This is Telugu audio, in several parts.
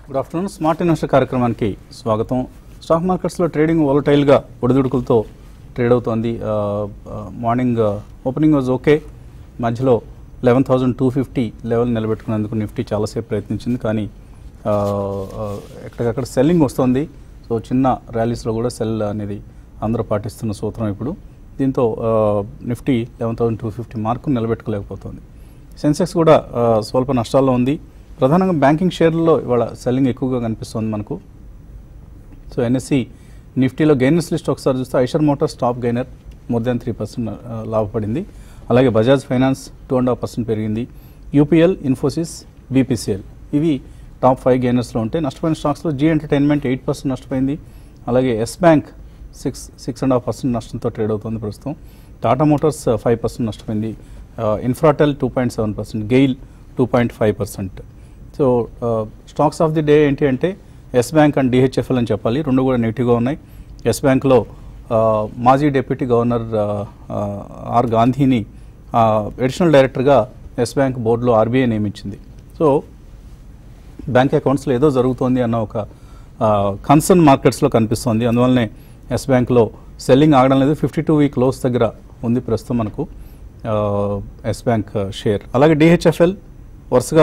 గుడ్ ఆఫ్టర్నూన్ స్మార్ట్ ఇన్వెస్టర్ కార్యక్రమానికి స్వాగతం స్టాక్ మార్కెట్స్లో ట్రేడింగ్ వోలటైల్గా ఒడిదుడుకులతో ట్రేడ్ అవుతోంది ఆ, ఆ, morning ah, opening was okay మధ్యలో eleven thousand two fifty level నిలబెట్టుకునేందుకు నిఫ్టీ చాలాసేపు ప్రయత్నించింది కానీ ఆ, ఆ, ఎక్కడికక్కడ సెల్లింగ్ వస్తుంది సో చిన్న ర్యాలీస్లో కూడా సెల్ అనేది అందరూ పాటిస్తున్న సూత్రం ఇప్పుడు దీంతో ఆ, Nifty eleven thousand two fifty mark నిలబెట్టుకోలేకపోతుంది సెన్సెక్స్ కూడా ఆ, స్వల్ప నష్టాల్లో ఉంది ప్రధానంగా బ్యాంకింగ్ షేర్లలో ఇవాళ సెల్లింగ్ ఎక్కువగా కనిపిస్తుంది మనకు సో ఎన్ఎస్సి నిఫ్టీలో గెయినర్స్ లిస్ట్ ఒకసారి చూస్తే Eicher Motors top gainer more than three percent లాభపడింది అలాగే Bajaj Finance two and half percent పెరిగింది యూపీఎల్ ఇన్ఫోసిస్ బీపీసీఎల్ ఇవి టాప్ ఫైవ్ గెయినర్స్లో ఉంటాయి నష్టపోయిన స్టాక్స్లో జీ ఎంటర్టైన్మెంట్ ఎయిట్ పర్సెంట్ నష్టపోయింది అలాగే Yes Bank six six and half percent నష్టంతో ట్రేడ్ అవుతుంది ప్రస్తుతం టాటా మోటార్స్ ఫైవ్ పర్సెంట్ నష్టపోయింది Infratel two point seven percent GAIL two point five percent so stocks of the day ఏంటి అంటే ఎస్ బ్యాంక్ అండ్ డిహెచ్ఎఫ్ఎల్ అని చెప్పాలి రెండు కూడా నెగిటివ్గా ఉన్నాయి ఎస్ బ్యాంక్లో మాజీ డిప్యూటీ గవర్నర్ ఆ, ఆ, ఆర్ గాంధీని అడిషనల్ డైరెక్టర్గా ఎస్ బ్యాంక్ బోర్డులో ఆర్బీఐ నియమించింది సో బ్యాంక్ అకౌంట్స్లో ఏదో జరుగుతోంది అన్న ఒక కన్సర్న్ మార్కెట్స్లో కనిపిస్తోంది అందువల్లనే ఎస్ బ్యాంక్లో సెల్లింగ్ ఆగడం లేదు ఫిఫ్టీ టూ వీక్ లోస్ దగ్గర ఉంది ప్రస్తుతం మనకు ఎస్ బ్యాంక్ షేర్ అలాగే డిహెచ్ఎఫ్ఎల్ వరుసగా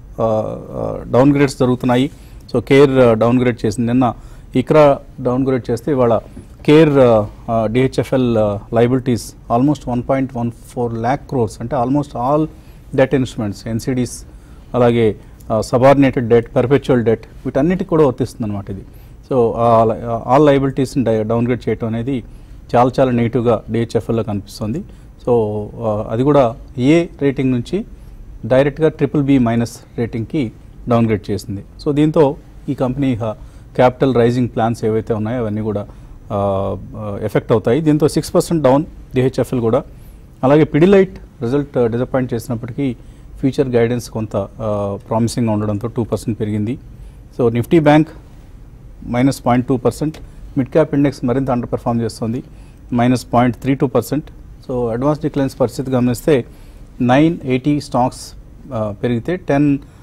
డౌన్ గ్రేడ్స్ జరుగుతున్నాయి సో కేర్ డౌన్ గ్రేడ్ చేసింది నిన్న ఇక్రా డౌన్ గ్రేడ్ చేస్తే ఇవాళ CARE DHFL liabilities almost one point one four lakh crores అంటే almost all debt instruments NCDs అలాగే సబార్డినేటెడ్ డెట్ పర్పెచువల్ డెట్ వీటన్నిటికి కూడా వర్తిస్తుంది అనమాట ఇది సో ఆల్ లైబిలిటీస్ని డౌన్గ్రేడ్ చేయటం అనేది చాలా చాలా నెగిటివ్గా డిహెచ్ఎఫ్ఎల్లో కనిపిస్తుంది సో ఆ, అది కూడా ఏ రేటింగ్ నుంచి డైరెక్ట్గా ట్రిపుల్ బి మైనస్ రేటింగ్కి డౌన్గ్రేడ్ చేసింది సో దీంతో ఈ కంపెనీ క్యాపిటల్ రైజింగ్ ప్లాన్స్ ఏవైతే ఉన్నాయో అవన్నీ కూడా ఎఫెక్ట్ అవుతాయి దీంతో సిక్స్ పర్సెంట్ డౌన్ డిహెచ్ఎఫ్ఎల్ కూడా అలాగే పిడిలైట్ రిజల్ట్ డిసప్పాయింట్ చేసినప్పటికీ ఫ్యూచర్ గైడెన్స్ కొంత ప్రామిసింగ్గా ఉండడంతో టూ పర్సెంట్ పెరిగింది so Nifty Bank minus point two percent mid cap index మరింత అండర్ పెర్ఫామ్ చేస్తుంది minus point three two percent so advance declines పరిస్థితి గమనిస్తే నైన్ ఎయిటీ స్టాక్స్ పెరిగితే టెన్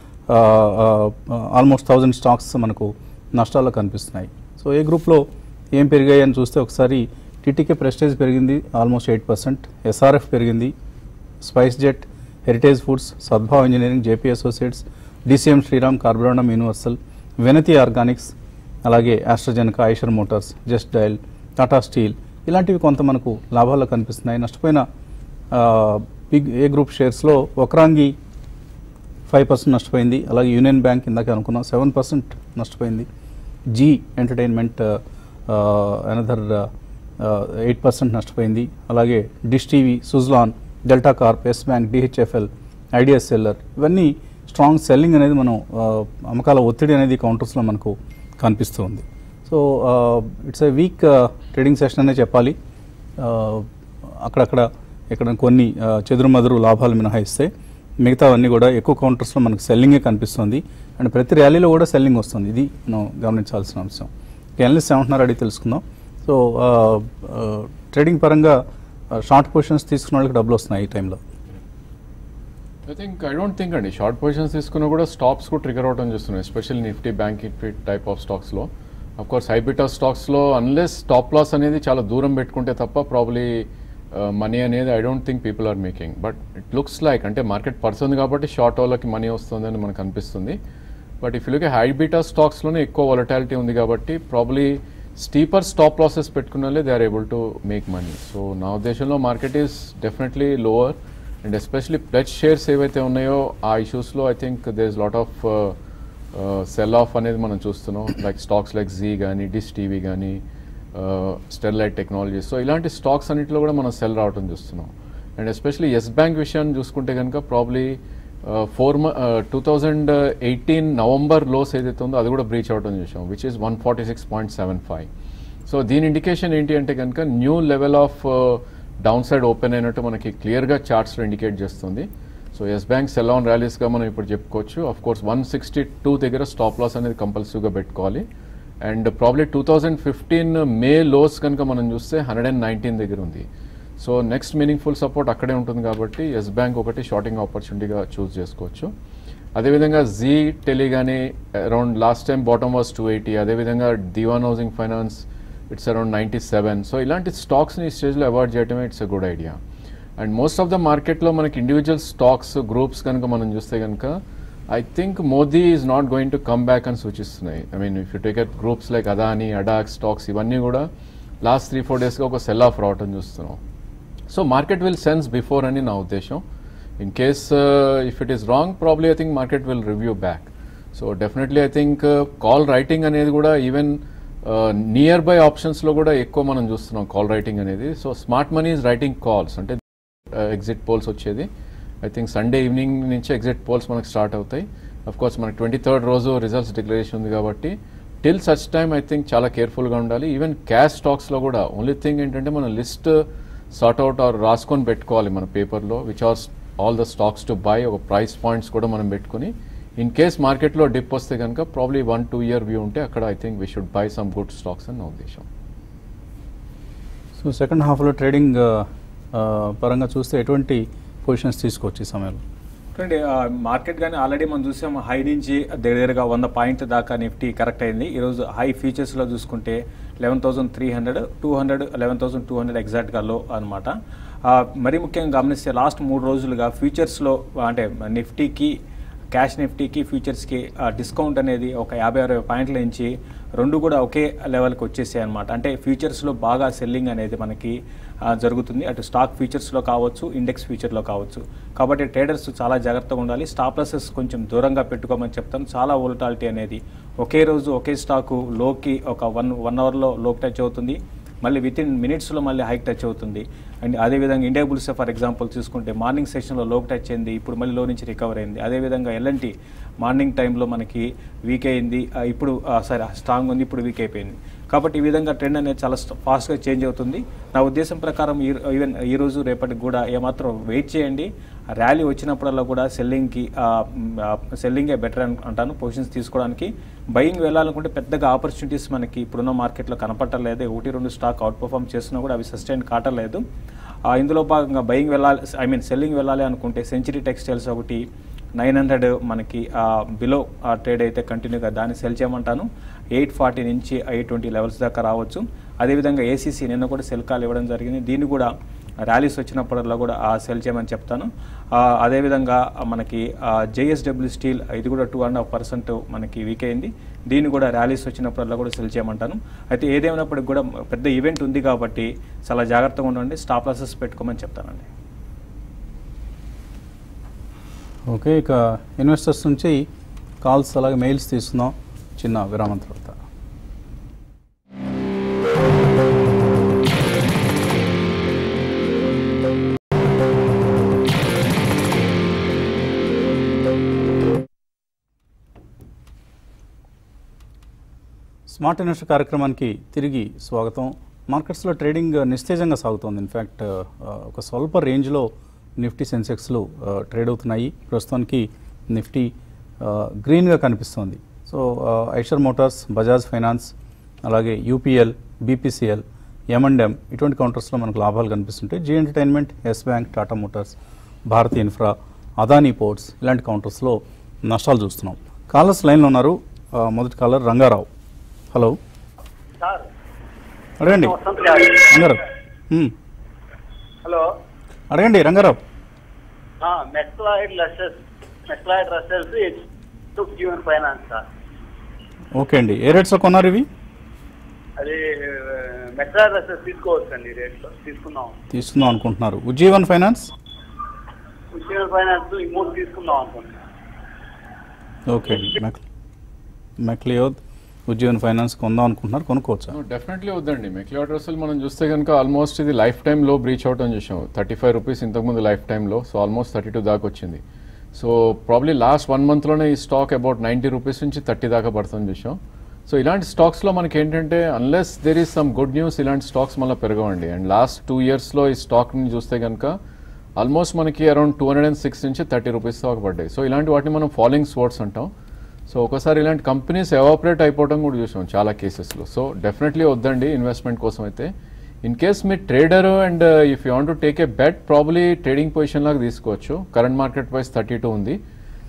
ఆల్మోస్ట్ థౌజండ్ స్టాక్స్ మనకు నష్టాల్లో కనిపిస్తున్నాయి సో ఏ గ్రూప్లో ఏం పెరిగాయి అని చూస్తే ఒకసారి టీటీకే ప్రెస్టేజ్ పెరిగింది ఆల్మోస్ట్ ఎయిట్ పర్సెంట్ ఎస్ఆర్ఎఫ్ పెరిగింది SpiceJet Heritage Foods Sadbhav Engineering JP Associates DCM Shriram Carborundum Universal Vinati Organics అలాగే AstraZeneca Eicher Motors Justdial Tata Steel ఇలాంటివి కొంత మనకు లాభాల్లో కనిపిస్తున్నాయి నష్టపోయిన ఆ, బిగ్ ఏ గ్రూప్ షేర్స్లో ఒకరాంగి ఫైవ్ పర్సెంట్ నష్టపోయింది అలాగే యూనియన్ బ్యాంక్ ఇందాక అనుకున్నాం సెవెన్ పర్సెంట్ నష్టపోయింది Zee Entertainment another eight percent నష్టపోయింది అలాగే Dish TV Suzlon Delta Corp yes bank DHFL IDS seller ఇవన్నీ స్ట్రాంగ్ సెల్లింగ్ అనేది మనం ఆ, అమ్మకాల ఒత్తిడి అనేది కౌంటర్స్లో మనకు కనిపిస్తూ ఉంది so it's a weak trading session అనే చెప్పాలి ఆ, అక్కడక్కడ ఇక్కడ కొన్ని ఆ, చెదురుమదురు లాభాలు మినహాయిస్తే మిగతావన్నీ కూడా ఎక్కువ కౌంటర్స్లో మనకు సెల్లింగే కనిపిస్తుంది అండ్ ప్రతి ర్యాలీలో కూడా సెల్లింగ్ వస్తుంది ఇది మనం గమనించాల్సిన అంశం ఎనలిస్ట్ ఏమంటున్నారు అడిగి తెలుసుకుందాం సో ఆ, ఆ, ట్రేడింగ్ పరంగా షార్ట్ పొజిషన్స్ తీసుకున్న వాళ్ళకి డబ్బులు వస్తున్నాయి ఈ టైంలో I think I don't think అండి షార్ట్ పొజిషన్స్ తీసుకున్నా కూడా స్టాప్స్ కూడా ట్రిగర్ అవడం చేస్తున్నాయి especially Nifty Bank fit type of స్టాక్స్లో అఫ్ కోర్స్ హైబిటా స్టాక్స్లో అన్లెస్ స్టాప్ లాస్ అనేది చాలా దూరం పెట్టుకుంటే తప్ప ప్రాబ్లీ మనీ అనేది I don't think people are making but it looks like అంటే మార్కెట్ పడుతుంది కాబట్టి షార్ట్ వాళ్ళకి మనీ వస్తుంది అని మనకు అనిపిస్తుంది బట్ ఇఫ్ లుక్ హైబిటా స్టాక్స్లోనే ఎక్కువ వాలటాలిటీ ఉంది కాబట్టి ప్రాబ్లీ స్టీపర్ స్టాప్ లాసెస్ పెట్టుకున్న వాళ్ళే they are able to make money so నా ఉద్దేశంలో market is definitely lower and especially pledge shares ఏవైతే ఉన్నాయో ఆ ఇష్యూస్లో I think there is lot of sell off అనేది మనం చూస్తున్నాం లైక్ స్టాక్స్ లైక్ జీ కానీ డిష్ టీవీ కానీ స్టెర్లైట్ టెక్నాలజీస్ సో ఇలాంటి స్టాక్స్ అన్నింటిలో కూడా మనం సెల్ రావడం చూస్తున్నాం అండ్ ఎస్పెషలీ ఎస్ బ్యాంక్ విషయాన్ని చూసుకుంటే కనుక probably four two thousand eighteen November lows ఏదైతే ఉందో అది కూడా బ్రీచ్ అవడం చూసాం which is one forty six point seven five so దీని ఇండికేషన్ ఏంటి అంటే కనుక new level of down side open అయినట్టు మనకి క్లియర్గా చార్ట్స్లో ఇండికేట్ చేస్తుంది so Yes Bank sell on ర్యాలీస్గా మనం ఇప్పుడు చెప్పుకోవచ్చు of course one sixty two దగ్గర స్టాప్ లాస్ అనేది కంపల్సరీగా పెట్టుకోవాలి and probably two thousand fifteen May lows కనుక మనం చూస్తే హండ్రెడ్ అండ్ నైన్టీన్ దగ్గర ఉంది సో నెక్స్ట్ మీనింగ్ఫుల్ సపోర్ట్ అక్కడే ఉంటుంది కాబట్టి ఎస్ బ్యాంక్ ఒకటి షార్టింగ్ ఆపర్చునిటీగా చూస్ చేసుకోవచ్చు అదేవిధంగా జీ టెలి కానీ around last time bottom was two eighty అదేవిధంగా Dewan housing finance it's around ninety seven so ఇలాంటి స్టాక్స్ని ఈ స్టేజ్లో అవాయిడ్ చేయడమే it's a good idea and most of the మార్కెట్లో మనకి ఇండివిజువల్ స్టాక్స్ గ్రూప్స్ కనుక మనం చూస్తే కనుక I think Modi is not going to come back అని సూచిస్తున్నాయి I mean if you take at groups like Adani ADAG stocks ఇవన్నీ కూడా లాస్ట్ త్రీ ఫోర్ డేస్గా ఒక సెల్ ఆఫ్ రావటం చూస్తున్నాం so market will sense before అని నా ఉద్దేశం in case if it is wrong probably I think market will review back so definitely I think call writing అనేది కూడా ఈవెన్ నియర్ బై ఆప్షన్స్లో కూడా ఎక్కువ మనం చూస్తున్నాం కాల్ రైటింగ్ అనేది so smart money is writing calls అంటే ఎగ్జిట్ పోల్స్ వచ్చేది ఐ థింక్ సండే ఈవినింగ్ నుంచి ఎగ్జిట్ పోల్స్ మనకు స్టార్ట్ అవుతాయి అఫ్ కోర్స్ మనకి ట్వంటీ థర్డ్ రోజు రిజల్ట్స్ డిక్లరేషన్ ఉంది కాబట్టి till such time I think చాలా కేర్ఫుల్గా ఉండాలి ఈవెన్ క్యాష్ స్టాక్స్లో కూడా ఓన్లీ థింగ్ ఏంటంటే మన లిస్ట్ సార్ట్ అవుట్ ఆర్ రాసుకొని పెట్టుకోవాలి మన పేపర్లో which are all the stocks to buy ఒక ప్రైస్ పాయింట్స్ కూడా మనం పెట్టుకుని ఇన్ కేస్ మార్కెట్లో డిప్ వస్తే కనుక probably one two year view ఉంటే అక్కడ I think we should buy some good stocks అని నా ఉద్దేశం సో సెకండ్ హాఫ్లో ట్రేడింగ్ పరంగా చూస్తే ఎటువంటి పొజిషన్స్ తీసుకోవచ్చు ఈ సమయంలో చూడండి ఆ, మార్కెట్ కానీ ఆల్రెడీ మనం చూసాం హై నుంచి దగ్గర దగ్గరగా వంద పాయింట్ దాకా నిఫ్టీ కరెక్ట్ అయింది ఈరోజు హై ఫీచర్స్లో చూసుకుంటే eleven thousand three hundred two hundred eleven thousand two hundred ఎగ్జాక్ట్గా లో అనమాట మరీ ముఖ్యంగా గమనిస్తే లాస్ట్ మూడు రోజులుగా ఫ్యూచర్స్లో అంటే నిఫ్టీకి క్యాష్ నిఫ్టీకి ఫ్యూచర్స్కి డిస్కౌంట్ అనేది ఒక యాభై అరవై పాయింట్ల నుంచి రెండు కూడా ఒకే లెవెల్కి వచ్చేసాయి అనమాట అంటే ఫ్యూచర్స్లో బాగా సెల్లింగ్ అనేది మనకి ఆ, జరుగుతుంది అటు స్టాక్ ఫ్యూచర్స్లో కావచ్చు ఇండెక్స్ ఫ్యూచర్లో కావచ్చు కాబట్టి ట్రేడర్స్ చాలా జాగ్రత్తగా ఉండాలి స్టాప్ లాసెస్ కొంచెం దూరంగా పెట్టుకోమని చెప్తాను చాలా వోలటాలిటీ అనేది ఒకే రోజు ఒకే స్టాకు లోకి ఒక వన్ వన్ అవర్లో లోకి టచ్ అవుతుంది మళ్ళీ విత్ ఇన్ మినిట్స్లో మళ్ళీ హైక్ టచ్ అవుతుంది అండ్ అదేవిధంగా ఇండియా బుల్స్ ఫర్ ఎగ్జాంపుల్ చూసుకుంటే మార్నింగ్ సెషన్లో లోకి టచ్ అయింది ఇప్పుడు మళ్ళీ లో నుంచి రికవర్ అయింది అదేవిధంగా ఎల్ఎన్టీ మార్నింగ్ టైంలో మనకి వీక్ అయింది ఆ, ఇప్పుడు సరే స్ట్రాంగ్ ఉంది ఇప్పుడు వీక్ అయిపోయింది కాబట్టి ఈ విధంగా ట్రెండ్ అనేది చాలా ఫాస్ట్గా చేంజ్ అవుతుంది నా ఉద్దేశం ప్రకారం ఈ ఈవెన్ ఈ రోజు రేపటికి కూడా ఏమాత్రం వెయిట్ చేయండి ర్యాలీ వచ్చినప్పుడల్లా కూడా సెల్లింగ్కి సెల్లింగే బెటర్ అంటాను పొజిషన్స్ తీసుకోవడానికి బయింగ్ వెళ్ళాలనుకుంటే పెద్దగా ఆపర్చునిటీస్ మనకి ఇప్పుడున్న మార్కెట్లో కనపట్టలేదు ఒకటి రెండు స్టాక్ అవుట్ పర్ఫామ్ చేస్తున్నా కూడా అవి సస్టైన్ కావట్లేదు ఆ, ఇందులో భాగంగా బయింగ్ వెళ్ళాలి ఐ మీన్ సెల్లింగ్ వెళ్ళాలి అనుకుంటే సెంచరీ టెక్స్టైల్స్ ఒకటి నైన్ హండ్రెడ్ మనకి బిలో ట్రేడ్ అయితే కంటిన్యూగా దాన్ని సెల్ చేయమంటాను ఎయిట్ ఫార్టీ నుంచి ఎయిట్ ట్వంటీ లెవెల్స్ దాకా రావచ్చు అదేవిధంగా ఏసీసీ నిన్న కూడా సెల్ కాల్ ఇవ్వడం జరిగింది దీన్ని కూడా ర్యాలీస్ వచ్చినప్పుడల్లా కూడా ఆ సెల్ చేయమని చెప్తాను ఆ, అదేవిధంగా మనకి జేఎస్డబ్ల్యూ స్టీల్ ఇది కూడా టూ అండ్ హాఫ్ పర్సెంట్ మనకి వీక్ అయింది దీన్ని కూడా ర్యాలీస్ వచ్చినప్పుడల్లా కూడా సెల్ చేయమంటాను అయితే ఏదేమైనప్పటికి కూడా పెద్ద ఈవెంట్ ఉంది కాబట్టి చాలా జాగ్రత్తగా ఉండండి స్టాప్ లాసెస్ పెట్టుకోమని చెప్తానండి ఓకే ఇక ఇన్వెస్టర్స్ నుంచి కాల్స్ అలాగే మెయిల్స్ తీసుకుందాం చిన్న విరామం తర్వాత స్మార్ట్ ఇన్వెస్టర్ కార్యక్రమానికి తిరిగి స్వాగతం మార్కెట్స్లో ట్రేడింగ్ నిస్తేజంగా సాగుతోంది ఇన్ఫ్యాక్ట్ ఒక స్వల్ప రేంజ్లో నిఫ్టీ సెన్సెక్స్లు ట్రేడ్ అవుతున్నాయి ప్రస్తుతానికి నిఫ్టీ గ్రీన్గా కనిపిస్తోంది so Eicher Motors Bajaj Finance అలాగే యూపీఎల్ బీపీసీఎల్ ఎంఎండ్ఎం ఇటువంటి కౌంటర్స్లో మనకు లాభాలు కనిపిస్తుంటాయి Zee Entertainment Yes Bank Tata Motors Bharti Infra Adani Ports ఇలాంటి కౌంటర్స్లో నష్టాలు చూస్తున్నాం కాలర్స్ లైన్లో ఉన్నారు ఆ, మొదటి కాలర్ రంగారావు హలో సార్ అడగండి వసంత్ గారు రంగారావు మ్మ్. హలో అడగండి రంగారావు మెక్లాయిడ్ లెసెస్ మెక్లాయిడ్ రసెల్స్ టు హ్యూమన్ ఫైనాన్స్ సార్ ఓకే అండి ఏ రేట్స్లో కొన్నారు ఇవి అది మెక్లాయిడ్ రసెస్ తీసుకోవచ్చు అండి రేట్లో తీసుకుందాం తీసుకుందాం అనుకుంటున్నారు ఉజ్జీవన్ ఫైనాన్స్ హ్యూమన్ ఫైనాన్స్ ఈ మూడు తీసుకుందాం అనుకుంటున్నాను ఓకే అండి మెక్ మెక్లియోద్ ఉజ్జీవన్ ఫైనాన్స్ కొందాం అనుకుంటున్నారు కొనుక్కోవచ్చా డెఫినెట్లీ వద్దండి మెక్లియాడ్ రసల్ మనం చూస్తే కనుక ఆల్మోస్ట్ ఇది లైఫ్ టైంలో బ్రీచ్ అవుట్ అని చూసాం థర్టీ ఫైవ్ రూపీస్ ఇంతకుముందు lifetime so almost thirty two దాకా వచ్చింది సో ప్రాబ్లీ లాస్ట్ వన్ మంత్లోనే ఈ స్టాక్ అబౌట్ నైంటీ రూపీస్ నుంచి థర్టీ దాకా పడుతుంది చూసాం సో ఇలాంటి స్టాక్స్లో మనకి ఏంటంటే unless there is some good news ఇలాంటి స్టాక్స్ మళ్ళీ పెరగవండి అండ్ లాస్ట్ టూ ఇయర్స్లో ఈ స్టాక్ని చూస్తే కనుక ఆల్మోస్ట్ మనకి around two hundred and six నుంచి థర్టీ రూపీస్ దాకా పడ్డాయి సో ఇలాంటి వాటిని మనం ఫాలోయింగ్ స్పోర్ట్స్ అంటాం సో ఒకసారి ఇలాంటి కంపెనీస్ ఎవాపరేట్ అయిపోవడం కూడా చూసాం చాలా కేసెస్లో సో డెఫినెట్లీ వద్దండి ఇన్వెస్ట్మెంట్ కోసం అయితే ఇన్ కేస్ మీ trader and if you want to take a bet probably trading position లాగా తీసుకోవచ్చు current market price thirty two ఉంది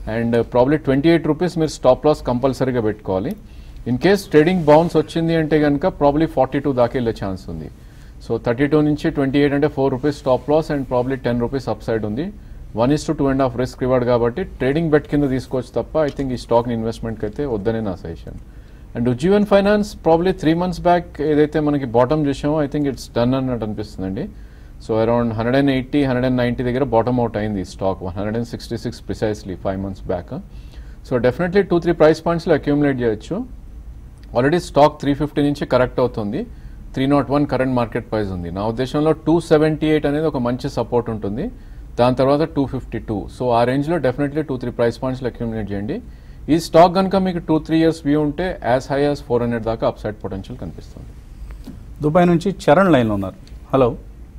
and probably twenty eight rupees మీరు స్టాప్ లాస్ కంపల్సరీగా పెట్టుకోవాలి ఇన్ కేస్ ట్రేడింగ్ బౌన్స్ వచ్చింది అంటే కనుక ప్రాబ్లీ ఫార్టీ టూ దాకా వెళ్ళే ఛాన్స్ ఉంది సో థర్టీ టూ నుంచి ట్వంటీ ఎయిట్ అంటే four rupees stop loss and probably ten rupees upside ఉంది one is to two and half risk reward కాబట్టి ట్రేడింగ్ బెట్ కింద తీసుకోవచ్చు తప్ప ఐ థింక్ ఈ స్టాక్ ఇన్వెస్ట్మెంట్కి అయితే వద్దనే నా suggestion and Ujjivan finance probably three months back ఏదైతే మనకి బాటమ్ చూసామో ఐ థింక్ ఇట్స్ డన్ అన్నట్టు అనిపిస్తుందండి so around hundred and eighty hundred and ninety దగ్గర బాటమ్ అవుట్ అయింది stock one hundred and sixty six precisely five months back so definitely two three price పాయింట్స్లో అక్యూములేట్ చేయొచ్చు ఆల్రెడీ స్టాక్ త్రీ ఫిఫ్టీ నుంచి కరెక్ట్ అవుతుంది three naught one current market price ఉంది నా ఉద్దేశంలో టూ సెవెంటీ ఎయిట్ అనేది ఒక మంచి సపోర్ట్ ఉంటుంది దాని తర్వాత టూ ఫిఫ్టీ టూ సో ఆ రేంజ్లో డెఫినెట్లీ టూ త్రీ ప్రైస్ పాయింట్స్లో అక్యూములేట్ చేయండి ఈ స్టాక్ కనుక మీకు టూ త్రీ ఇయర్స్ వ్యూ ఉంటే as high as four hundred దాకా అప్ సైడ్ పొటెన్షియల్ కనిపిస్తుంది దుబాయ్ నుంచి చరణ్ లైన్లో ఉన్నారు హలో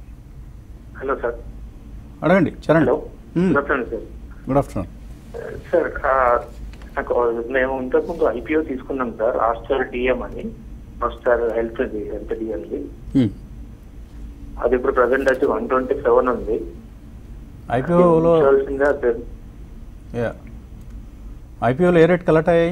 హలో సార్ అడగండి చరణ్ హలో మ్మ్. Good afternoon sir good afternoon sir ఆ, నాకు మేము ఇంతకుముందు ఐపీఓ తీసుకున్నాం సార్ ఆస్టర్ డిఎం అని ఆస్టర్ హెల్త్ హెల్త్ డిఎంది మ్మ్. అది ఇప్పుడు ప్రజెంట్ వచ్చి వన్ ట్వంటీ సెవెన్ ఉంది ఐపీఓలో ఉంచాల్సిందా సార్ యా ఐపీఓలో ఏ రేట్ కలెక్ట్ అయ్యాయి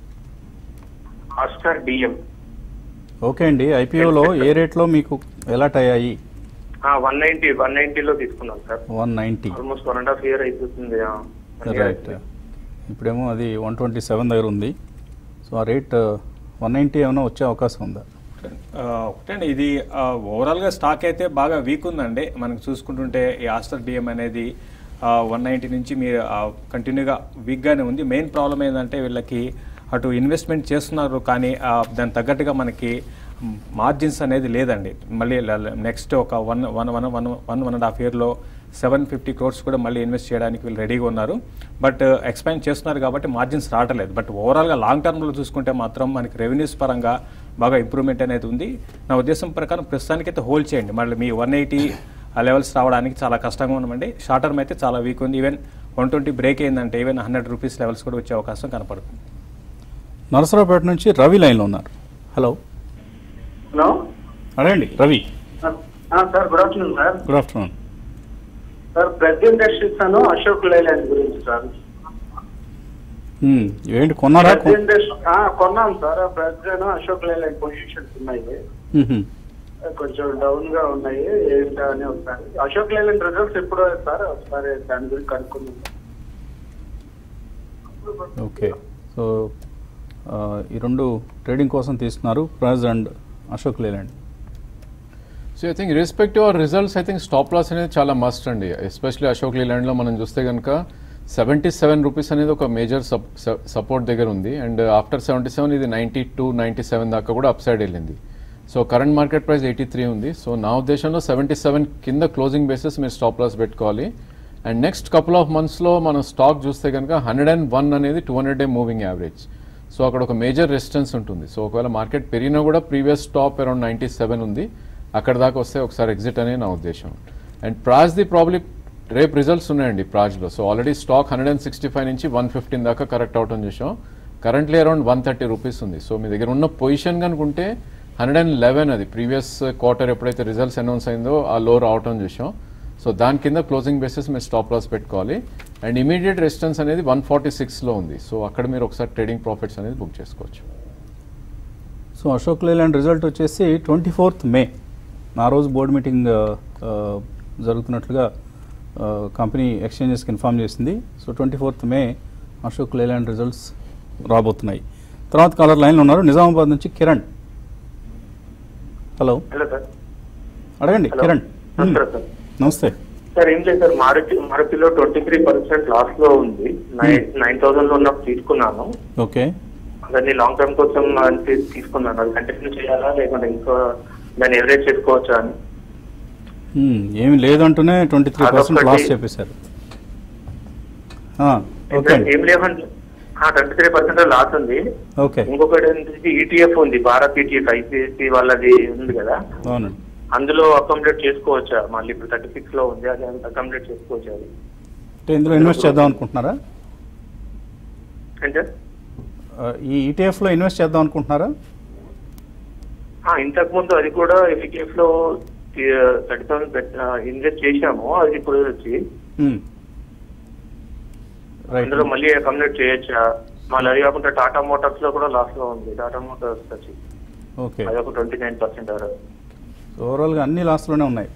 ఆస్టర్ డిఎం ఓకే అండి ఐపీఓలో ఏ రేట్లో మీకు ఎలాట్ అయ్యాయి వన్ నైన్టీ వన్ నైన్టీలో తీసుకున్నాం sir one ninety almost one and half year అయిపోతుంది ఆ, one year రైట్ అయిపోతుంది. ఇప్పుడేమో అది వన్ ట్వంటీ సెవెన్ దగ్గర ఉంది సో ఆ రేట్ వన్ నైంటీ ఏమైనా వచ్చే అవకాశం ఉందా ఆ, ఒకటండి ఇది ఆ, ఓవరాల్గా స్టాక్ అయితే బాగా వీక్ ఉందండి మనకు చూసుకుంటుంటే ఈ ఆస్టర్ డిఎం అనేది వన్ నైంటీ నుంచి మీరు ఆ, కంటిన్యూగా వీక్గానే ఉంది మెయిన్ ప్రాబ్లం ఏంటంటే వీళ్ళకి అటు ఇన్వెస్ట్మెంట్ చేస్తున్నారు కానీ ఆ, దానికి తగ్గట్టుగా మనకి మార్జిన్స్ అనేది లేదండి మళ్ళీ నెక్స్ట్ ఒక one one one one one one and half ఇయర్లో సెవెన్ ఫిఫ్టీ క్రోర్స్ కూడా మళ్ళీ ఇన్వెస్ట్ చేయడానికి వీళ్ళు రెడీగా ఉన్నారు బట్ ఎక్స్పాండ్ చేస్తున్నారు కాబట్టి మార్జిన్స్ రావట్లేదు బట్ ఓవరాల్గా లాంగ్ టర్మ్లో చూసుకుంటే మాత్రం మనకి రెవెన్యూస్ పరంగా బాగా ఇంప్రూవ్మెంట్ అనేది ఉంది నా ఉద్దేశం ప్రకారం ప్రస్తుతానికైతే హోల్డ్ చేయండి మళ్ళీ మీ వన్ ఎయిటీ ఆ లెవెల్స్ రావడానికి చాలా కష్టంగా ఉందండి షార్ట్ టర్మ్ అయితే చాలా వీక్ ఉంది ఈవెన్ వన్ ట్వంటీ బ్రేక్ అయిందంటే ఈవెన్ హండ్రెడ్ రూపీస్ లెవెల్స్ కూడా వచ్చే అవకాశం కనపడుతుంది నరసరావుపేట నుంచి రవి లైన్లో ఉన్నారు హలో హలో అడగండి రవి ఆ, sir good afternoon sir good afternoon sir president industries అను అశోక్ లేలాండ్ గురించి సార్ మ్మ్. ఏంటి కొన్నారా కొ- ప్రెసిడెంట్ ఇండస్ట్రీ- ఆ, కొన్నాం sir president Ashok Leyland positions ఉన్నాయి మ్మ్. కొంచెం డౌన్ గా ఉన్నాయి ఏంటా అని ఒకసారి అశోక్ లేలాండ్ రిజల్ట్స్ ఎప్పుడు సార్ ఒకసారి దాని గురించి కనుక్కుందాం ఓకే సో ఆ, ఈ రెండు ట్రేడింగ్ కోసం తీసుకున్నారు Praj and Ashok Leyland so I think respective or results I think stop loss అనేది చాలా మస్ట్ అండి ఎస్పెషల్లీ అశోక్ లీలాండ్లో మనం చూస్తే కనుక సెవెంటీ సెవెన్ రూపీస్ అనేది ఒక మేజర్ సపోర్ట్ దగ్గర ఉంది అండ్ ఆఫ్టర్ సెవెంటీ సెవెన్ ఇది నైంటీ టూ నైంటీ సెవెన్ దాకా కూడా అప్ సైడ్ వెళ్ళింది so current market price eighty three ఉంది సో నా ఉద్దేశంలో సెవెంటీ సెవెన్ కింద క్లోజింగ్ బేసిస్ మీరు స్టాప్ లాస్ పెట్టుకోవాలి అండ్ నెక్స్ట్ కపుల్ ఆఫ్ మంత్స్లో మనం స్టాక్ చూస్తే కనుక హండ్రెడ్ అండ్ వన్ అనేది two hundred day moving average so అక్కడ ఒక మేజర్ రెసిస్టెన్స్ ఉంటుంది సో ఒకవేళ మార్కెట్ పెరిగినా కూడా previous stop around ninety seven ఉంది అక్కడ దాకా వస్తే ఒకసారి ఎగ్జిట్ అనే నా ఉద్దేశం అండ్ ప్రాజ్ది ప్రాబ్లీ రేపు రిజల్ట్స్ ఉన్నాయండి ప్రాజ్లో so already stock hundred and sixty five నుంచి వన్ ఫిఫ్టీన్ దాకా కరెక్ట్ అవటం చూసాం currently around one thirty rupees ఉంది సో మీ దగ్గర ఉన్న పొజిషన్ కనుకుంటే హండ్రెడ్ అండ్ లెవెన్ అది ప్రీవియస్ క్వార్టర్ ఎప్పుడైతే రిజల్ట్స్ అనౌన్స్ అయిందో ఆ లో రావటం చూసాం సో దాని కింద క్లోజింగ్ బేసిస్ మీరు స్టాప్ లాస్ పెట్టుకోవాలి అండ్ ఇమీడియట్ రెసిస్టెన్స్ అనేది వన్ ఫార్టీ సిక్స్లో ఉంది సో అక్కడ మీరు ఒకసారి ట్రేడింగ్ ప్రాఫిట్స్ అనేది బుక్ చేసుకోవచ్చు సో అశోక్ లేలాండ్ రిజల్ట్ వచ్చేసి ట్వంటీ ఫోర్త్ మే ఆ రోజు బోర్డు మీటింగ్ ఆ, ఆ, జరుగుతున్నట్లుగా ఆ, కంపెనీ ఎక్స్చేంజెస్కి ఇన్ఫామ్ చేసింది so twenty fourth May Ashok Leyland results రాబోతున్నాయి తర్వాత కాలర్ లైన్లో ఉన్నారు నిజామాబాద్ నుంచి కిరణ్ హలో హలో సార్ అడగండి హలో కిరణ్ మ్మ్. నమస్కారం సార్ నమస్తే సార్ ఏం లేదు సార్ మారుతి మారుతిలో ట్వంటీ త్రీ పర్సెంట్ లాస్ లో ఉంది నైన్ నైన్ థౌసండ్ లో ఉన్నప్పుడు తీసుకున్నాను ఓకే దాన్ని లాంగ్ టర్మ్ కోసం అని తీ- తీసుకున్నాను అది కంటిన్యూ చేయాలా లేకుంటే ఇంకా దాన్ని ఎవరేజ్ చేసుకోవచ్చా అని మ్మ్. ఏమీ లేదంటూనే ట్వంటీ త్రీ పర్సెంట్ అదొకటి. లాస్ చెప్పేశారు ఆ, ఓకే అండి ఏం లేవండి ట్వంటీ త్రీ పర్సెంట్ లాస్ ఉంది ఓకే ఇంకొకటి ఏంటంటే ఈటీఎఫ్ ఉంది భారత్ ఈటీఎఫ్ ఐసిఐసి వాళ్ళది ఉంది కదా అవునండి అందులో అకామిడేట్ చేసుకోవచ్చా మళ్ళీ ఇప్పుడు థర్టీ సిక్స్ లో ఉంది అది అకామిడేట్ చేసుకోవచ్చా అది అంటే ఇందులో ఇన్వెస్ట్ చేద్దాం అనుకుంటున్నారా అంటే ఆ, ఈ ఈటీఎఫ్లో ఇన్వెస్ట్ చేద్దాం అనుకుంటున్నారా ఇంతకు ముందు అది కూడా ఎఫికేఫ్ లో థర్టీ థౌసండ్ ఇన్వెస్ట్ చేశాము అది ఇప్పుడు వచ్చి మ్మ్. Right. అందులో మళ్ళీ కమ్యూనిట్ చేయొచ్చా మళ్ళీ అది కాకుండా టాటా మోటార్స్ లో కూడా లాస్ లో ఉంది టాటా మోటార్స్ వచ్చి ఓకే అది ఒక ట్వంటీ నైన్ పర్సెంట్ ఓవరాల్గా అన్ని లాస్లోనే ఉన్నాయి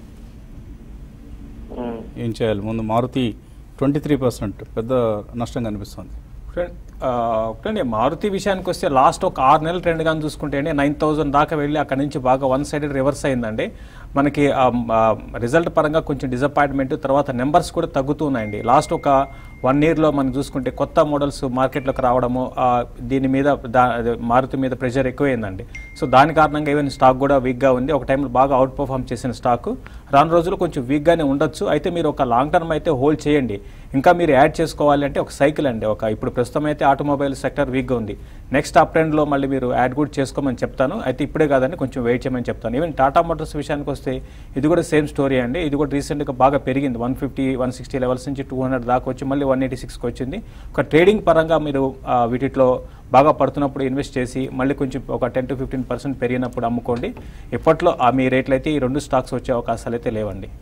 ఏం చేయాలి ముందు మారుతి ట్వంటీ త్రీ పర్సెంట్ పెద్ద నష్టం కనిపిస్తుంది ఫ్రెండ్ ఆ, ఒకటండి మారుతి విషయానికి వస్తే లాస్ట్ ఒక ఆరు నెలల ట్రెండ్ కానీ చూసుకుంటే అండి నైన్ థౌసండ్ దాకా వెళ్ళి అక్కడ నుంచి బాగా వన్ సైడెడ్ రివర్స్ అయిందండి మనకి రిజల్ట్ పరంగా కొంచెం డిసప్పాయింట్మెంట్ తర్వాత నెంబర్స్ కూడా తగ్గుతూ ఉన్నాయండి లాస్ట్ ఒక వన్ ఇయర్లో మనం చూసుకుంటే కొత్త మోడల్స్ మార్కెట్లోకి రావడము ఆ, దీని మీద దా అదే మారుతి మీద ప్రెషర్ ఎక్కువైందండి సో దాని కారణంగా ఈవెన్ స్టాక్ కూడా వీక్గా ఉంది ఒక టైంలో బాగా అవుట్ పర్ఫామ్ చేసిన స్టాక్ రాను రోజులు కొంచెం వీక్గానే ఉండొచ్చు అయితే మీరు ఒక లాంగ్ టర్మ్ అయితే హోల్డ్ చేయండి ఇంకా మీరు యాడ్ చేసుకోవాలి అంటే ఒక సైకిల్ అండి ఒక ఇప్పుడు ప్రస్తుతం అయితే ఆటోమొబైల్ సెక్టర్ వీక్గా ఉంది నెక్స్ట్ అప్ ట్రెండ్లో మళ్ళీ మీరు యాడ్ కూడా చేసుకోమని చెప్తాను అయితే ఇప్పుడే కాదండి కొంచెం వెయిట్ చేయమని చెప్తాను ఈవెన్ టాటా మోటార్స్ విషయానికి వస్తే ఇది కూడా సేమ్ స్టోరీ అండి ఇది కూడా రీసెంట్గా బాగా పెరిగింది one fifty one sixty levels నుంచి టూ హండ్రెడ్ దాకా వచ్చి మళ్ళీ వన్ ఎయిటీ సిక్స్కి వచ్చింది ఒక ట్రేడింగ్ పరంగా మీరు ఆ, వీటిలో బాగా పడుతున్నప్పుడు ఇన్వెస్ట్ చేసి మళ్ళీ కొంచెం ఒక టెన్ టు ఫిఫ్టీన్ పర్సెంట్ పెరిగినప్పుడు అమ్ముకోండి ఇప్పట్లో ఆ మీ రేట్లు అయితే ఈ రెండు స్టాక్స్ వచ్చే అవకాశాలు అయితే లేవండి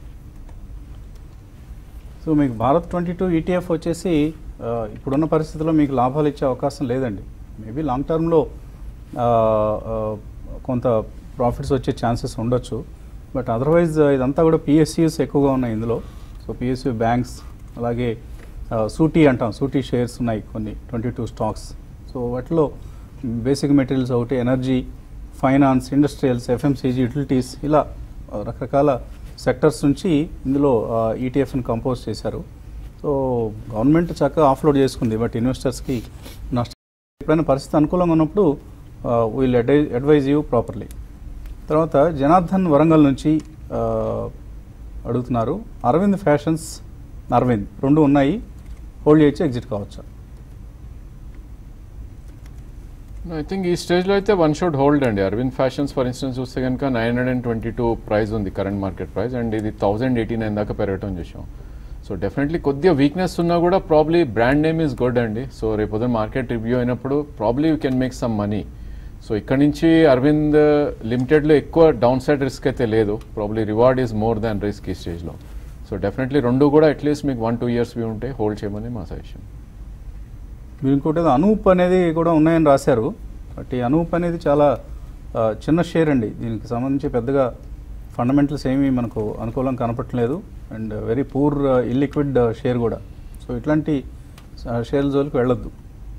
సో మీకు భారత్ ట్వంటీ టూ ఈటీఎఫ్ వచ్చేసి ఆ, ఇప్పుడున్న పరిస్థితుల్లో మీకు లాభాలు ఇచ్చే అవకాశం లేదండి మేబీ లాంగ్ టర్మ్లో కొంత ప్రాఫిట్స్ వచ్చే ఛాన్సెస్ ఉండొచ్చు బట్ అదర్వైజ్ ఇదంతా కూడా పిఎస్యూస్ ఎక్కువగా ఉన్నాయి ఇందులో సో పిఎస్యూ బ్యాంక్స్ అలాగే సూటీ అంటాం సూటీ షేర్స్ ఉన్నాయి కొన్ని ట్వంటీ టూ స్టాక్స్ సో వాటిలో బేసిక్ మెటీరియల్స్ ఒకటి energy finance industrials FMCG utilities ఇలా ఆ, రకరకాల సెక్టర్స్ నుంచి ఇందులో ఈటీఎఫ్ని కంపోజ్ చేశారు సో గవర్నమెంట్ చక్కగా ఆఫ్లోడ్ చేసుకుంది బట్ ఇన్వెస్టర్స్కి నష్టం ఎప్పుడైనా పరిస్థితి అనుకూలంగా ఉన్నప్పుడు we'll advise advise you properly తర్వాత జనార్దన్ వరంగల్ నుంచి ఆ, అడుగుతున్నారు అరవింద్ ఫ్యాషన్స్ అరవింద్ రెండు ఉన్నాయి హోల్డ్ చేయొచ్చు ఎగ్జిట్ కావచ్చా ఐ థింక్ ఈ స్టేజ్లో అయితే వన్ షుడ్ హోల్డ్ అండి అరవింద్ ఫ్యాషన్స్ ఫర్ ఇన్స్టెన్స్ చూస్తే కనుక nine hundred and twenty two price ఉంది కరెంట్ మార్కెట్ ప్రైస్ అండ్ ఇది థౌసండ్ ఎయిటీ నైన్ దాకా పెరగటం చూసాం సో డెఫినెట్లీ కొద్దిగా వీక్నెస్ ఉన్నా కూడా probably brand name is good అండి సో రేపు ఉదయం మార్కెట్ రివ్యూ అయినప్పుడు probably you can make some money so ఇక్కడ నుంచి అరవింద్ లిమిటెడ్లో ఎక్కువ డౌన్ సైడ్ రిస్క్ అయితే లేదు probably reward is more than risk ఈ స్టేజ్లో సో డెఫినెట్లీ రెండు కూడా అట్లీస్ట్ మీకు వన్ టూ ఇయర్స్ వ్యూ ఉంటే హోల్డ్ చేయమని మా సజెషన్ మీరు ఇంకోటి ఏదో అనూప్ అనేది కూడా ఉన్నాయని రాశారు బట్ ఈ అనూప్ అనేది చాలా ఆ, చిన్న షేర్ అండి దీనికి సంబంధించి పెద్దగా ఫండమెంటల్స్ ఏమీ మనకు అనుకూలం కనపట్లేదు and very poor illiquid share కూడా సో ఇట్లాంటి షేర్ల జోలికి వెళ్ళొద్దు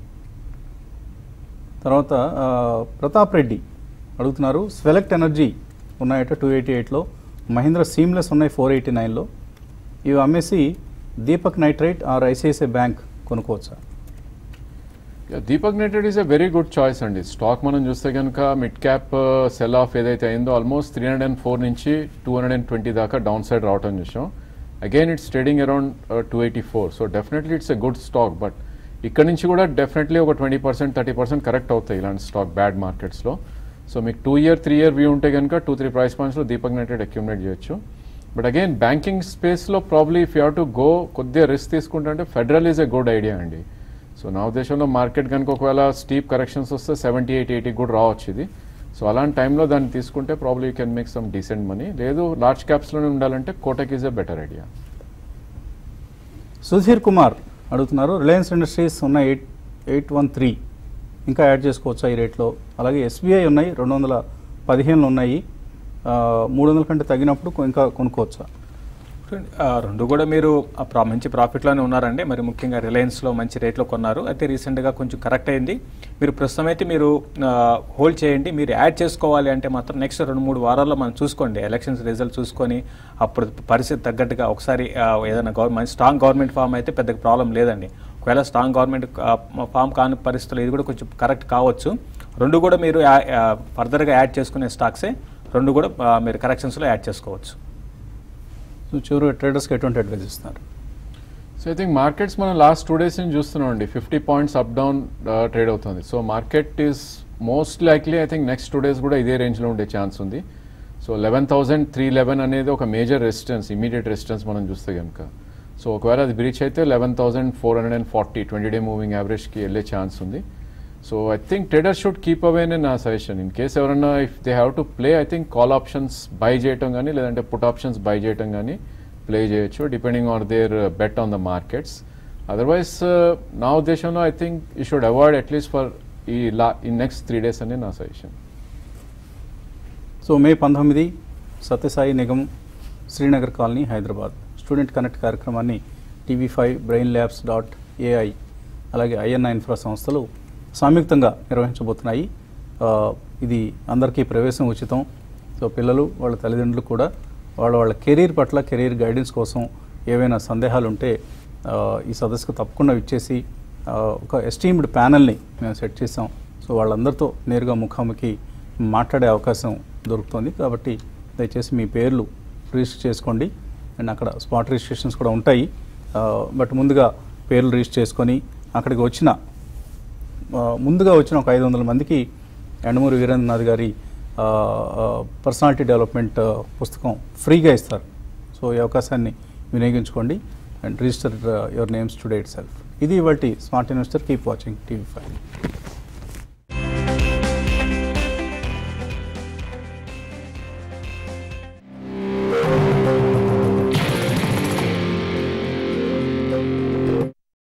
తర్వాత ఆ, ప్రతాప్ రెడ్డి అడుగుతున్నారు స్వెలెక్ట్ ఎనర్జీ ఉన్నాయట టూ ఎయిటీ ఎయిట్లో మహీంద్రా సీమ్లెస్ ఉన్నాయి ఫోర్ ఎయిటీ నైన్లో ఇవి అమ్మేసి Deepak nitrite or ICICI bank కొనుక్కోవచ్చా Deepak nitrite is a very good choice అండి స్టాక్ మనం చూస్తే కనుక మిడ్ క్యాప్ సెల్ ఆఫ్ ఏదైతే అయిందో almost three hundred and four నుంచి టూ హండ్రెడ్ అండ్ ట్వంటీ దాకా డౌన్ సైడ్ రావటం చూసాం again it's trading around two eighty four so definitely it's a good stock but ఇక్కడ నుంచి కూడా డెఫినెట్లీ ఒక twenty percent thirty percent correct అవుతాయి ఇలాంటి స్టాక్ బ్యాడ్ మార్కెట్స్లో సో మీకు two year three year view ఉంటే కనుక టూ త్రీ ప్రైస్ పాయింట్స్లో దీపక్ నెటెడ్ అక్యుమిలేట్ చేయొచ్చు బట్ అగైన్ బ్యాంకింగ్ స్పేస్లో probably if you to go కొద్దిగా రిస్క్ తీసుకుంటే federal is a good idea అండి సో నా ఉద్దేశంలో మార్కెట్ కనుక ఒకవేళ స్టీప్ కరెక్షన్స్ వస్తే సెవెంటీ ఎయిట్ ఎయిటీ కూడా రావచ్చు ఇది సో అలాంటి టైంలో దాన్ని తీసుకుంటే probably you can make some decent money లేదు లార్జ్ క్యాప్స్లోనే ఉండాలంటే Kotak is a better idea Sudheer Kumar అడుగుతున్నారు రిలయన్స్ ఇండస్ట్రీస్ ఉన్న ఎయిట్ ఎయిట్ వన్ త్రీ ఇంకా యాడ్ చేసుకోవచ్చా ఈ రేట్లో అలాగే ఎస్బీఐ ఉన్నాయి రెండు వందల పదిహేనులు ఉన్నాయి ఆ, మూడు వందల కంటే తగ్గినప్పుడు కొ- ఇంకా కొనుక్కోవచ్చా ఆ, రెండు కూడా మీరు ఆ ప్రా- మంచి ప్రాఫిట్లోనే ఉన్నారండి మరి ముఖ్యంగా రిలయన్స్లో మంచి రేట్లో కొన్నారు అయితే రీసెంట్గా కొంచెం కరెక్ట్ అయింది మీరు ప్రస్తుతం అయితే మీరు హోల్డ్ చేయండి మీరు యాడ్ చేసుకోవాలి అంటే మాత్రం నెక్స్ట్ రెండు మూడు వారాల్లో మనం చూసుకోండి ఎలక్షన్స్ రిజల్ట్ చూసుకొని అప్పుడు పరిస్థితి తగ్గట్టుగా ఒకసారి ఆ, ఏదైనా గవర్నమెంట్ స్ట్రాంగ్ గవర్నమెంట్ ఫామ్ అయితే పెద్ద ప్రాబ్లం లేదండి ఒకవేళ స్ట్రాంగ్ గవర్నమెంట్ ఫామ్ కాని పరిస్థితులు ఇది కూడా కొంచెం కరెక్ట్ కావచ్చు రెండు కూడా మీరు ఫర్దర్గా యాడ్ చేసుకునే స్టాక్సే రెండు కూడా ఆ, మీరు కరెక్షన్స్లో యాడ్ చేసుకోవచ్చు సో చివరి ట్రేడర్స్కి ఎటువంటి అడ్వైజ్ ఇస్తున్నారు సో ఐ థింక్ మార్కెట్స్ మనం లాస్ట్ టూ డేస్ నుంచి చూస్తున్నాం అండి fifty points up down trade అవుతుంది so market is most likely I think next two days కూడా ఇదే రేంజ్లో ఉండే ఛాన్స్ ఉంది so eleven thousand three eleven అనేది ఒక మేజర్ రెసిస్టెన్స్ ఇమీడియట్ రెసిస్టెన్స్ మనం చూస్తే కనుక సో ఒకవేళ అది బ్రీచ్ అయితే eleven thousand four hundred and forty twenty day moving యావరేజ్కి వెళ్ళే ఛాన్స్ ఉంది so I think trader should keep away అని నా సజెషన్ ఇన్ కేస్ ఎవరన్నా if they have to play I think call options buy చేయటం కానీ లేదంటే పుట్ ఆప్షన్స్ బై చేయటం కానీ ప్లే చేయొచ్చు depending on their bet on the markets otherwise నా ఉద్దేశంలో I think you should avoid at least for ఈ లా ఈ నెక్స్ట్ త్రీ డేస్ అని నా సజెషన్ సో మే పంతొమ్మిది Sathya Sai Nigam Srinagar colony Hyderabad student connect కార్యక్రమాన్ని TV five brain labs dot AI అలాగే ఐఎన్ఐ ఇన్ఫ్రా సంస్థలు సంయుక్తంగా నిర్వహించబోతున్నాయి ఆ, ఇది అందరికీ ప్రవేశం ఉచితం సో పిల్లలు వాళ్ళ తల్లిదండ్రులు కూడా వాళ్ళ వాళ్ళ కెరీర్ పట్ల కెరీర్ గైడెన్స్ కోసం ఏవైనా సందేహాలు ఉంటే ఆ, ఈ సదస్సుకు తప్పకుండా ఇచ్చేసి ఆ, ఒక ఎస్టీమ్డ్ ప్యానల్ని మేము సెట్ చేసాం సో వాళ్ళందరితో నేరుగా ముఖాముఖి మాట్లాడే అవకాశం దొరుకుతుంది కాబట్టి దయచేసి మీ పేర్లు రిజిస్టర్ చేసుకోండి అండ్ అక్కడ స్పాట్ రిజిస్ట్రేషన్స్ కూడా ఉంటాయి ఆ, బట్ ముందుగా పేర్లు రిజిస్టర్ చేసుకొని అక్కడికి వచ్చిన ఆ, ముందుగా వచ్చిన ఒక ఐదు వందల మందికి ఎండమూరి వీరేంద్రనాథ్ గారి పర్సనాలిటీ డెవలప్మెంట్ ఆ, పుస్తకం ఫ్రీగా ఇస్తారు సో ఈ అవకాశాన్ని వినియోగించుకోండి and register your names today ఇట్ సెల్ఫ్ ఇది ఇవాళ smart investor keep watching TV five